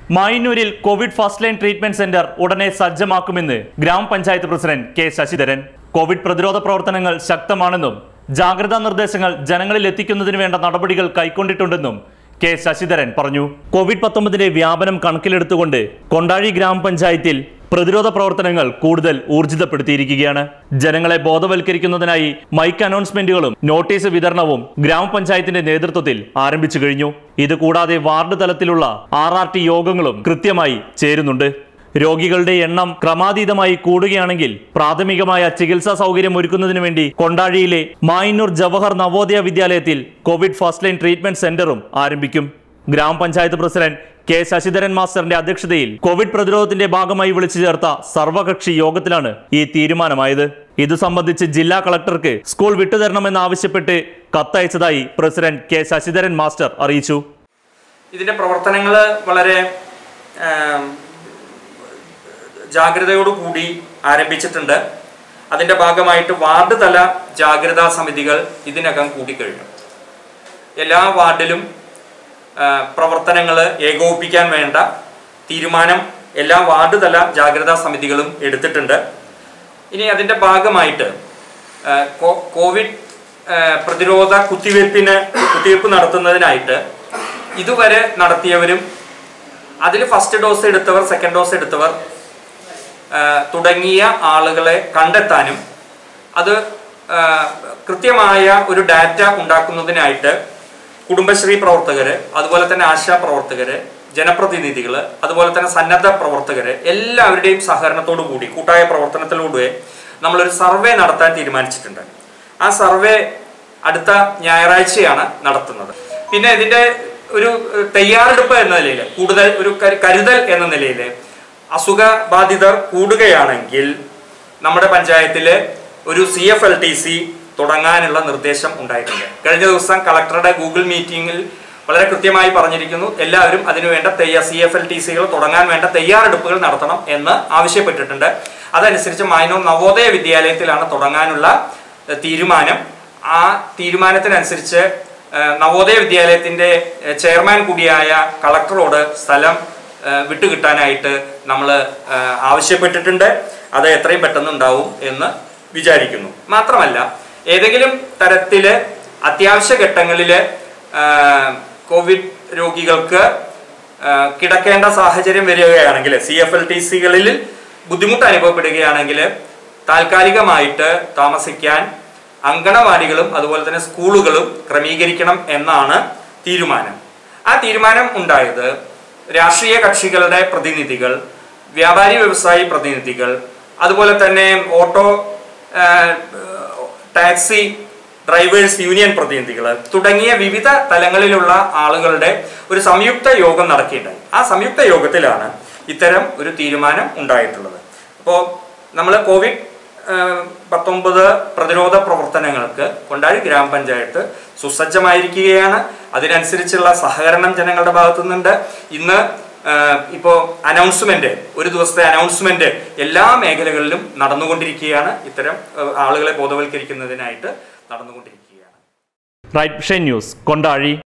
മായന്നൂരിൽ covid first line treatment centre ഉടനെ സജ്ജമാക്കുമെന്ന് ഗ്രാമപഞ്ചായത്ത് പ്രസിഡന്റ് കെ ശശിധരൻ കോവിഡ് പ്രതിരോധ പ്രവർത്തനങ്ങൾ ശക്തമാണെന്നും ജാഗ്രതാ നിർദ്ദേശങ്ങൾ ജനങ്ങളിൽ എത്തിക്കുന്നതിന് വേണ്ട നടപടികൾ കൈക്കൊണ്ടിട്ടുണ്ടെന്നും കെ ശശിധരൻ പറഞ്ഞു കോവിഡ് പത്തൊമ്പതിന്റെ വ്യാപനം കണക്കിലെടുത്തുകൊണ്ട് കൊണ്ടാഴി ഗ്രാമപഞ്ചായത്തിൽ പ്രതിരോധ പ്രവർത്തനങ്ങൾ കൂടുതൽ ഊർജിതപ്പെടുത്തിയിരിക്കുകയാണ് ജനങ്ങളെ ബോധവൽക്കരിക്കുന്നതിനായി മൈക്ക് അനൗൺസ്മെന്റുകളും നോട്ടീസ് വിതരണവും ഗ്രാമപഞ്ചായത്തിന്റെ നേതൃത്വത്തിൽ ആരംഭിച്ചു കഴിഞ്ഞു ഇത് കൂടാതെ വാർഡ് തലത്തിലുള്ള ആർ ആർ ടി യോഗങ്ങളും കൃത്യമായി ചേരുന്നുണ്ട് രോഗികളുടെ എണ്ണം ക്രമാതീതമായി കൂടുകയാണെങ്കിൽ പ്രാഥമികമായ ചികിത്സാ സൗകര്യം ഒരുക്കുന്നതിന് വേണ്ടി കൊണ്ടാഴിയിലെ മായന്നൂർ ജവഹർ നവോദയ വിദ്യാലയത്തിൽ കോവിഡ് ഫസ്റ്റ് ലൈൻ ട്രീറ്റ്മെന്റ് സെന്ററും ആരംഭിക്കും ഗ്രാമപഞ്ചായത്ത് പ്രസിഡന്റ് കെ ശശിധരൻ മാസ്റ്ററിന്റെ അധ്യക്ഷതയിൽ കോവിഡ് പ്രതിരോധത്തിന്റെ ഭാഗമായി വിളിച്ചു ചേർത്ത സർവകക്ഷി യോഗത്തിലാണ് ഈ തീരുമാനമായത് ഇത് സംബന്ധിച്ച് ജില്ലാ കളക്ടർക്ക് സ്കൂൾ വിട്ടുതരണമെന്നാവശ്യപ്പെട്ട് കത്തയച്ചതായി പ്രസിഡന്റ് കെ ശശിധരൻ മാസ്റ്റർ അറിയിച്ചു ഇതിൻ്റെ പ്രവർത്തനങ്ങൾ വളരെ ആം, ജാഗ്രതയോടുകൂടി ആരംഭിച്ചിട്ടുണ്ട് അതിൻ്റെ ഭാഗമായിട്ട് വാർഡ് തല ജാഗ്രതാ സമിതികൾ ഇതിനകം കൂടിക്കഴിഞ്ഞു എല്ലാ വാർഡിലും പ്രവർത്തനങ്ങൾ ഏകോപിപ്പിക്കാൻ വേണ്ട തീരുമാനം എല്ലാ വാർഡ് തല ജാഗ്രതാ സമിതികളും എടുത്തിട്ടുണ്ട് ഇനി അതിൻ്റെ ഭാഗമായിട്ട് ആ, കോ- കോവിഡ് ആ, പ്രതിരോധ കുത്തിവയ്പ്പിന് കുത്തിവയ്പ്പ് നടത്തുന്നതിനായിട്ട് ഇതുവരെ നടത്തിയവരും അതിൽ ഫസ്റ്റ് ഡോസ് എടുത്തവർ സെക്കൻഡ് ഡോസ് എടുത്തവർ ആ, തുടങ്ങിയ ആളുകളെ കണ്ടെത്താനും അത് ആ, കൃത്യമായ ഒരു ഡാറ്റ ഉണ്ടാക്കുന്നതിനായിട്ട് കുടുംബശ്രീ പ്രവർത്തകർ അതുപോലെ തന്നെ ആശാ പ്രവർത്തകർ ജനപ്രതിനിധികൾ അതുപോലെ തന്നെ സന്നദ്ധ പ്രവർത്തകർ എല്ലാവരുടെയും സഹകരണത്തോടു കൂടി കൂട്ടായ പ്രവർത്തനത്തിലൂടെ നമ്മളൊരു സർവേ നടത്താൻ തീരുമാനിച്ചിട്ടുണ്ട് ആ സർവേ അടുത്ത ഞായറാഴ്ചയാണ് നടത്തുന്നത് പിന്നെ ഇതിൻ്റെ ഒരു ഏഹ്, തയ്യാറെടുപ്പ് എന്ന നിലയിൽ കൂടുതൽ ഒരു കരു- കരുതൽ എന്ന നിലയിൽ അസുഖ ബാധിതർ കൂടുകയാണെങ്കിൽ നമ്മുടെ പഞ്ചായത്തിൽ ഒരു C F L T C തുടങ്ങാനുള്ള നിർദ്ദേശം ഉണ്ടായിട്ടുണ്ട് കഴിഞ്ഞ ദിവസം കളക്ടറുടെ ഗൂഗിൾ മീറ്റിംഗിൽ വളരെ കൃത്യമായി പറഞ്ഞിരിക്കുന്നു എല്ലാവരും അതിനുവേണ്ട തയ്യാ സി എഫ് എൽ ടി സികൾ തുടങ്ങാൻ വേണ്ട തയ്യാറെടുപ്പുകൾ നടത്തണം എന്ന് ആവശ്യപ്പെട്ടിട്ടുണ്ട് അതനുസരിച്ച് മായനൂർ നവോദയ വിദ്യാലയത്തിലാണ് തുടങ്ങാനുള്ള ഏഹ്, തീരുമാനം ആ തീരുമാനത്തിനനുസരിച്ച് ഏഹ്, നവോദയ വിദ്യാലയത്തിന്റെ ഏഹ്, ചെയർമാൻ കൂടിയായ കളക്ടറോട് സ്ഥലം ഏഹ്, വിട്ടുകിട്ടാനായിട്ട് നമ്മൾ ആവശ്യപ്പെട്ടിട്ടുണ്ട് അത് എത്രയും പെട്ടെന്ന് ഉണ്ടാവും എന്ന് വിചാരിക്കുന്നു മാത്രമല്ല ഏതെങ്കിലും തരത്തില് അത്യാവശ്യ ഘട്ടങ്ങളിൽ കോവിഡ് രോഗികൾക്ക് ആ, കിടക്കേണ്ട സാഹചര്യം വരികയാണെങ്കിൽ സി എഫ് എൽ ടി സികളിൽ ബുദ്ധിമുട്ട് അനുഭവപ്പെടുകയാണെങ്കിൽ താൽക്കാലികമായിട്ട് താമസിക്കാൻ അങ്കണവാടികളും അതുപോലെ തന്നെ സ്കൂളുകളും ക്രമീകരിക്കണം എന്നാണ് തീരുമാനം ആ തീരുമാനം ഉണ്ടായത് രാഷ്ട്രീയ കക്ഷികളുടെ പ്രതിനിധികൾ വ്യാപാരി വ്യവസായി പ്രതിനിധികൾ അതുപോലെ തന്നെ ഓട്ടോ ആ, ടാക്സി ഡ്രൈവേഴ്സ് യൂണിയൻ പ്രതിനിധികൾ തുടങ്ങിയ വിവിധ തലങ്ങളിലുള്ള ആളുകളുടെ ഒരു സംയുക്ത യോഗം നടക്കുകയുണ്ടായി ആ സംയുക്ത യോഗത്തിലാണ് ഇത്തരം ഒരു തീരുമാനം ഉണ്ടായിട്ടുള്ളത് അപ്പോൾ നമ്മൾ കോവിഡ് ഏഹ്, പത്തൊമ്പത് പ്രതിരോധ പ്രവർത്തനങ്ങൾക്ക് കൊണ്ടാഴി ഗ്രാമപഞ്ചായത്ത് സുസജ്ജമായിരിക്കുകയാണ് അതിനനുസരിച്ചുള്ള സഹകരണം ജനങ്ങളുടെ ഭാഗത്തു നിന്നുണ്ട് ഇന്ന് ഇപ്പോൾ അനൗൺസ്മെന്റ് ഒരു ദിവസത്തെ അനൗൺസ്മെന്റ് എല്ലാ മേഖലകളിലും നടന്നുകൊണ്ടിരിക്കുകയാണ് ഇത്തരം ഏഹ്, ആളുകളെ ബോധവൽക്കരിക്കുന്നതിനായിട്ട് നടന്നുകൊണ്ടിരിക്കുകയാണ് റൈറ്റ് ന്യൂസ് കൊണ്ടാഴി